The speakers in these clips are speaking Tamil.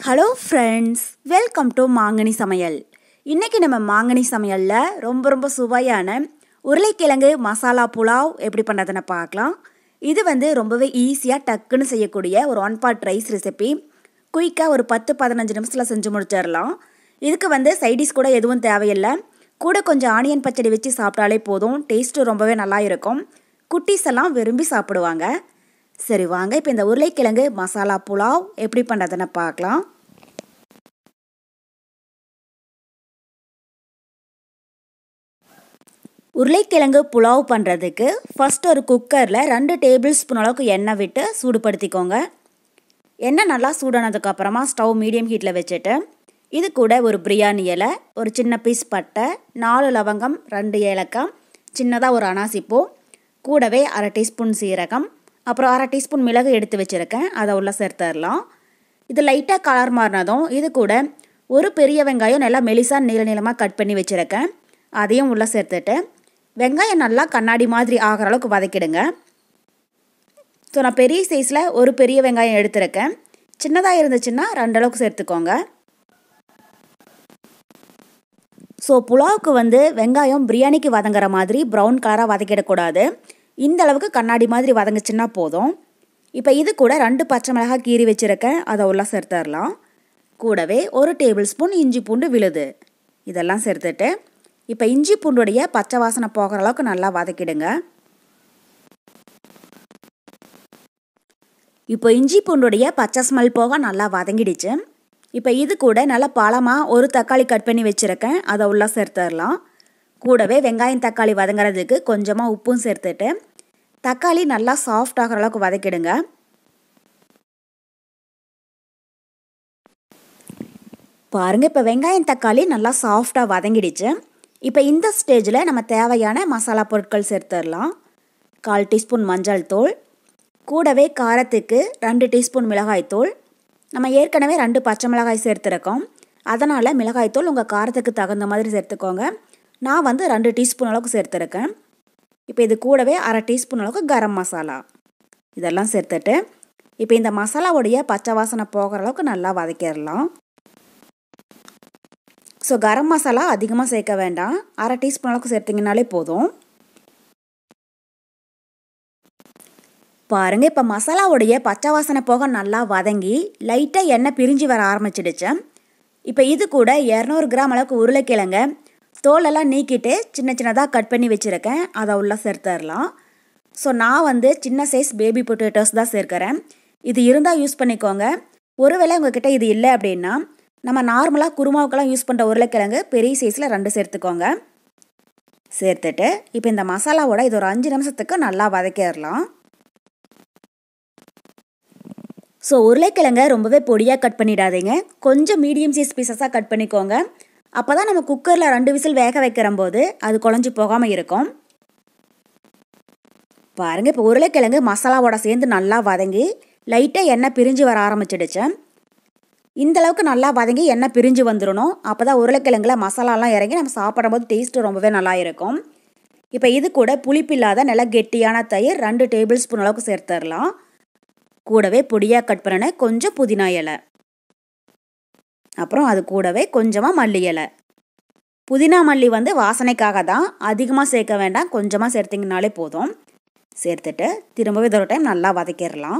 ஹலோ ஃப்ரெண்ட்ஸ் வெல்கம் டு மாங்கனி சமையல் இன்றைக்கி நம்ம மாங்கனி சமையலில் ரொம்ப ரொம்ப சுவையான உருளைக்கிழங்கு மசாலா புலாவ் எப்படி பண்ணுறதுன்னு பார்க்கலாம் இது வந்து ரொம்பவே ஈஸியாக டக்குன்னு செய்யக்கூடிய ஒரு ஒன் பாட் ரைஸ் ரெசிபி குயிக்காக ஒரு பத்து பதினஞ்சு நிமிஷத்தில் செஞ்சு முடிச்சிடலாம் இதுக்கு வந்து சைடிஷ் கூட எதுவும் தேவையில்லை கூட கொஞ்சம் ஆனியன் பச்சடி வச்சு சாப்பிட்டாலே போதும் டேஸ்ட்டு ரொம்பவே நல்லா இருக்கும் குட்டீஸ் எல்லாம் விரும்பி சாப்பிடுவாங்க சரி வாங்க இப்போ இந்த உருளைக்கிழங்கு மசாலா புலாவ் எப்படி பண்ணுறதுன்னு பார்க்கலாம் உருளைக்கிழங்கு புலாவ் பண்ணுறதுக்கு ஃபஸ்ட் ஒரு குக்கரில் ரெண்டு டேபிள் ஸ்பூன் அளவுக்கு எண்ணெய் விட்டு சூடுபடுத்திக்கோங்க எண்ணெய் நல்லா சூடானதுக்கப்புறமா ஸ்டவ் மீடியம் ஹீட்டில் வச்சுட்டு இது கூட ஒரு பிரியாணி இலை ஒரு சின்ன பீஸ் பட்டை நாலு லவங்கம் ரெண்டு ஏலக்காய் சின்னதாக ஒரு அனாசிப்பூ கூடவே அரை டீஸ்பூன் சீரகம் அப்புறம் அரை டீஸ்பூன் மிளகு எடுத்து வச்சுருக்கேன் அதை உள்ளே சேர்த்துடலாம் இது லைட்டாக கலர் மாறினதும் இது கூட ஒரு பெரிய வெங்காயம் நல்லா மெலிசாக நீள நீளமாக கட் பண்ணி வச்சுருக்கேன் அதையும் உள்ளே சேர்த்துட்டு வெங்காயம் நல்லா கண்ணாடி மாதிரி ஆகிற அளவுக்கு வதக்கிடுங்க ஸோ நான் பெரிய சைஸில் ஒரு பெரிய வெங்காயம் எடுத்திருக்கேன் சின்னதாக இருந்துச்சுன்னா ரெண்டு அளவுக்கு சேர்த்துக்கோங்க ஸோ புலாவுக்கு வந்து வெங்காயம் பிரியாணிக்கு வதங்குற மாதிரி ப்ரௌன் கலராக வதக்கிடக்கூடாது இந்த அளவுக்கு கண்ணாடி மாதிரி வதங்குச்சுன்னா போதும் இப்போ இது கூட ரெண்டு பச்சை மிளகாய் கீறி வச்சுருக்கேன் அதை உள்ள சேர்த்துடலாம் கூடவே ஒரு டேபிள் ஸ்பூன் இஞ்சி பூண்டு விழுது இதெல்லாம் சேர்த்துட்டு இப்போ இஞ்சி பூண்டுடைய பச்சை வாசனை போகிற அளவுக்கு நல்லா வதக்கிடுங்க இப்போ இஞ்சி பூண்டுடைய பச்சை ஸ்மெல் போக நல்லா வதங்கிடுச்சு இப்போ இது கூட நல்லா பழமாக ஒரு தக்காளி கட் பண்ணி வச்சுருக்கேன் அதை உள்ளே சேர்த்துடலாம் கூடவே வெங்காயம் தக்காளி வதங்குறதுக்கு கொஞ்சமாக உப்பும் சேர்த்துட்டு தக்காளி நல்லா சாஃப்ட் ஆகிற அளவுக்கு வதக்கிடுங்க பாருங்கள் இப்போ வெங்காயம் தக்காளி நல்லா சாஃப்டாக வதங்கிடுச்சு இப்போ இந்த ஸ்டேஜில் நம்ம தேவையான மசாலா பொருட்கள் சேர்த்துடலாம் கால் டீஸ்பூன் மஞ்சள் தூள் கூடவே காரத்துக்கு ரெண்டு டீஸ்பூன் மிளகாய் தூள் நம்ம ஏற்கனவே ரெண்டு பச்சை மிளகாய் சேர்த்துருக்கோம் அதனால் மிளகாய்த்தூள் உங்கள் காரத்துக்கு தகுந்த மாதிரி சேர்த்துக்கோங்க நான் வந்து ரெண்டு டீஸ்பூன் அளவுக்கு சேர்த்துருக்கேன் இப்போ இது கூடவே அரை டீஸ்பூன் அளவுக்கு கரம் மசாலா இதெல்லாம் சேர்த்துட்டு இப்போ இந்த மசாலாவுடைய பச்சை வாசனை போகிற அளவுக்கு நல்லா வதக்கிடலாம் ஸோ கரம் மசாலா அதிகமாக சேர்க்க வேண்டாம் அரை டீஸ்பூன் அளவுக்கு சேர்த்திங்கனாலே போதும் பாருங்கள் இப்போ மசாலாவுடைய பச்சை வாசனை போக நல்லா வதங்கி லைட்டாக எண்ணெய் பிரிஞ்சு வர ஆரம்பிச்சிடுச்சு இப்போ இது கூட இரநூறு கிராம் அளவுக்கு உருளைக்கிழங்க தோலெல்லாம் நீக்கிட்டு சின்ன சின்னதாக கட் பண்ணி வச்சுருக்கேன் அதை உள்ளே சேர்த்துடலாம் ஸோ நான் வந்து சின்ன சைஸ் பேபி பொட்டேட்டோஸ் தான் சேர்க்குறேன் இது இருந்தால் யூஸ் பண்ணிக்கோங்க ஒருவேளை உங்ககிட்ட இது இல்லை அப்படின்னா நம்ம நார்மலாக குருமாவுக்கெல்லாம் யூஸ் பண்ணுற உருளைக்கிழங்கு பெரிய சைஸில் ரெண்டு சேர்த்துக்கோங்க சேர்த்துட்டு இப்போ இந்த மசாலாவோட இது ஒரு அஞ்சு நிமிஷத்துக்கு நல்லா வதக்கிடலாம் ஸோ உருளைக்கிழங்க ரொம்பவே பொடியாக கட் பண்ணிடாதீங்க கொஞ்சம் மீடியம் சைஸ் பீசஸாக கட் பண்ணிக்கோங்க அப்போ தான் நம்ம குக்கரில் ரெண்டு விசில் வேக வைக்கிற போது அது குழஞ்சி போகாமல் இருக்கும் பாருங்கள் இப்போ உருளைக்கிழங்கு மசாலாவோட சேர்ந்து நல்லா வதங்கி லைட்டாக எண்ணெய் பிரிஞ்சு வர ஆரம்பிச்சிடுச்சு இந்த அளவுக்கு நல்லா வதங்கி எண்ணெய் பிரிஞ்சு வந்துடணும் அப்போ தான் உருளைக்கிழங்குல மசாலாலாம் இறங்கி நம்ம சாப்பிடும்போது டேஸ்ட்டு ரொம்பவே நல்லா இருக்கும் இப்போ இது கூட புளிப்பில்லாத நல்ல கெட்டியான தயிர் ரெண்டு டேபிள் ஸ்பூன் அளவுக்கு சேர்த்துடலாம் கூடவே பொடியாக கட் பண்ணின கொஞ்சம் புதினா இலை அப்புறம் அது கூடவே கொஞ்சமாக மல்லி இலை புதினா மல்லி வந்து வாசனைக்காக தான் அதிகமாக சேர்க்க வேண்டாம் கொஞ்சமாக சேர்த்திங்கனாலே போதும் சேர்த்துட்டு திரும்பவே இதோட டைம் நல்லா வதக்கிடலாம்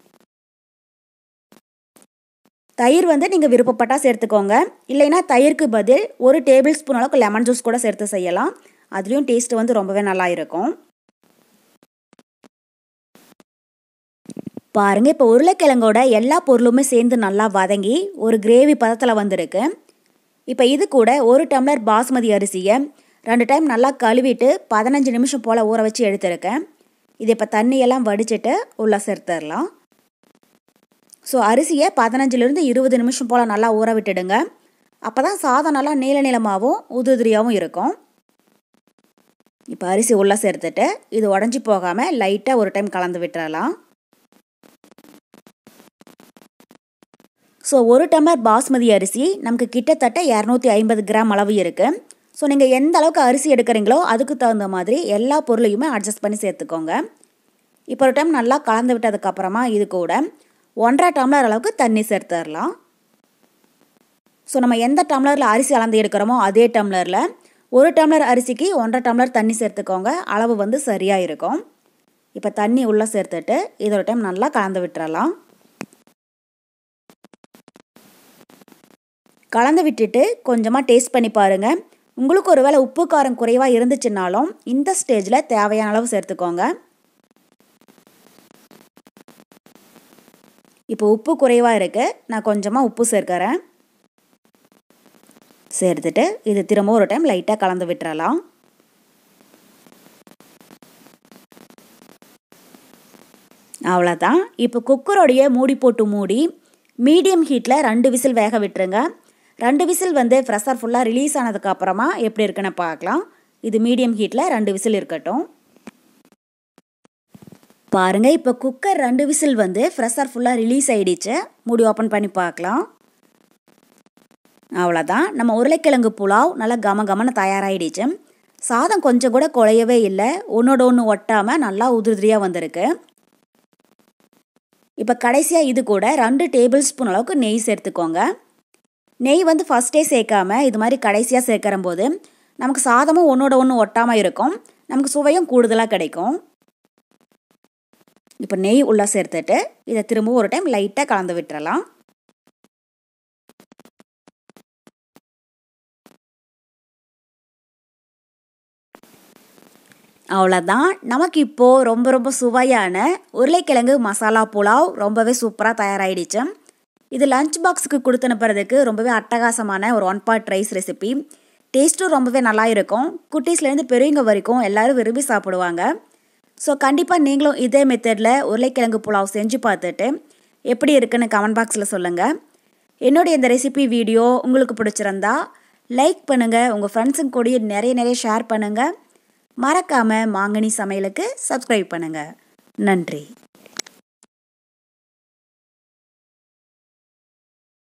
தயிர் வந்து நீங்கள் விருப்பப்பட்டால் சேர்த்துக்கோங்க இல்லைன்னா தயிருக்கு பதில் ஒரு டேபிள் ஸ்பூன் அளவுக்கு லெமன் ஜூஸ் கூட சேர்த்து செய்யலாம் அதுலேயும் டேஸ்ட் வந்து ரொம்பவே நல்லா இருக்கும் பாருங்கள் இப்போ உருளைக்கிழங்கோட எல்லா பொருளுமே சேர்ந்து நல்லா வதங்கி ஒரு கிரேவி பதத்தில் வந்திருக்கு இப்போ இது கூட ஒரு டம்ளர் பாஸ்மதி அரிசியை ரெண்டு டைம் நல்லா கழுவிட்டு பதினஞ்சு நிமிஷம் போல் ஊற வச்சு எடுத்திருக்கேன் இது இப்போ தண்ணியெல்லாம் வடிச்சிட்டு உள்ளே சேர்த்துடலாம் ஸோ அரிசியை பதினஞ்சுலேருந்து இருபது நிமிஷம் போல் நல்லா ஊற விட்டுடுங்க அப்போ தான் சாதம் நல்லா நீள நீளமாகவும் உதுதிரியாகவும் இருக்கும் இப்போ அரிசி உள்ளே சேர்த்துட்டு இது உடஞ்சி போகாமல் லைட்டாக ஒரு டைம் கலந்து விட்டுறலாம் ஸோ ஒரு டம்ளர் பாஸ்மதி அரிசி நமக்கு கிட்டத்தட்ட இரநூத்தி ஐம்பது கிராம் அளவு இருக்குது ஸோ நீங்கள் எந்த அளவுக்கு அரிசி எடுக்கிறீங்களோ அதுக்கு தகுந்த மாதிரி எல்லா பொருளையுமே அட்ஜஸ்ட் பண்ணி சேர்த்துக்கோங்க இப்போ ஒரு டைம் நல்லா கலந்து விட்டதுக்கப்புறமா இது கூட ஒன்றரை டம்ளர் அளவுக்கு தண்ணி சேர்த்துடலாம் ஸோ நம்ம எந்த டம்ளரில் அரிசி அளந்து எடுக்கிறோமோ அதே டம்ளரில் ஒரு டம்ளர் அரிசிக்கு ஒன்றரை டம்ளர் தண்ணி சேர்த்துக்கோங்க அளவு வந்து சரியாக இருக்கும் இப்போ தண்ணி உள்ளே சேர்த்துட்டு இதோட டைம் நல்லா கலந்து விட்டுறலாம் கலந்து விட்டுட்டு கொஞ்சமாக டேஸ்ட் பண்ணி பாருங்கள் உங்களுக்கு ஒரு வேளை உப்பு காரம் குறைவாக இருந்துச்சுனாலும் இந்த ஸ்டேஜில் தேவையான அளவு சேர்த்துக்கோங்க இப்போ உப்பு குறைவாக இருக்குது நான் கொஞ்சமாக உப்பு சேர்க்கிறேன் சேர்த்துட்டு இது திரும்ப ஒரு டைம் லைட்டாக கலந்து விட்டுறலாம் அவ்வளோதான் இப்போ குக்கரோடைய மூடி போட்டு மூடி மீடியம் ஹீட்டில் ரெண்டு விசில் வேக விட்டுருங்க ரெண்டு விசில் வந்து ப்ரெஷர் ஃபுல்லாக ரிலீஸ் ஆனதுக்கப்புறமா எப்படி இருக்குன்னு பார்க்கலாம் இது மீடியம் ஹீட்டில் ரெண்டு விசில் இருக்கட்டும் பாருங்கள் இப்போ குக்கர் ரெண்டு விசில் வந்து ப்ரெஷர் ஃபுல்லாக ரிலீஸ் ஆகிடுச்சு மூடி ஓப்பன் பண்ணி பார்க்கலாம் அவ்வளோதான் நம்ம உருளைக்கிழங்கு புலாவ் நல்லா கம கமன்னு தயாராகிடுச்சு சாதம் கொஞ்சம் கூட குழையவே இல்லை ஒன்றோட ஒன்று ஒட்டாமல் நல்லா உதிரியாக வந்திருக்கு இப்போ கடைசியாக இது கூட ரெண்டு டேபிள் ஸ்பூன் அளவுக்கு நெய் சேர்த்துக்கோங்க நெய் வந்து ஃபஸ்ட்டே சேர்க்காம இது மாதிரி கடைசியாக சேர்க்கிற போது நமக்கு சாதமும் ஒன்றோட ஒன்று ஒட்டாமல் இருக்கும் நமக்கு சுவையும் கூடுதலாக கிடைக்கும் இப்போ நெய் உள்ளே சேர்த்துட்டு இதை திரும்பவும் ஒரு டைம் லைட்டாக கலந்து விட்டுறலாம் அவ்வளோதான் நமக்கு இப்போது ரொம்ப ரொம்ப சுவையான உருளைக்கிழங்கு மசாலா புலாவ் ரொம்பவே சூப்பராக தயாராகிடுச்சு இது லஞ்ச் பாக்ஸுக்கு கொடுத்து அனுப்புறதுக்கு ரொம்பவே அட்டகாசமான ஒரு ஒன் பார்ட் ரைஸ் ரெசிபி டேஸ்ட்டும் ரொம்பவே நல்லா இருக்கும் குட்டீஸ்லேருந்து பெரியவங்க வரைக்கும் எல்லோரும் விரும்பி சாப்பிடுவாங்க ஸோ கண்டிப்பாக நீங்களும் இதே மெத்தடில் உருளைக்கிழங்கு புலாவ் செஞ்சு பார்த்துட்டு எப்படி இருக்குன்னு கமெண்ட் பாக்ஸில் சொல்லுங்கள் என்னுடைய இந்த ரெசிபி வீடியோ உங்களுக்கு பிடிச்சிருந்தா லைக் பண்ணுங்கள் உங்கள் ஃப்ரெண்ட்ஸுங்க கூட நிறைய நிறைய ஷேர் பண்ணுங்கள் மறக்காமல் மாங்கனி சமையலுக்கு சப்ஸ்கிரைப் பண்ணுங்கள் நன்றி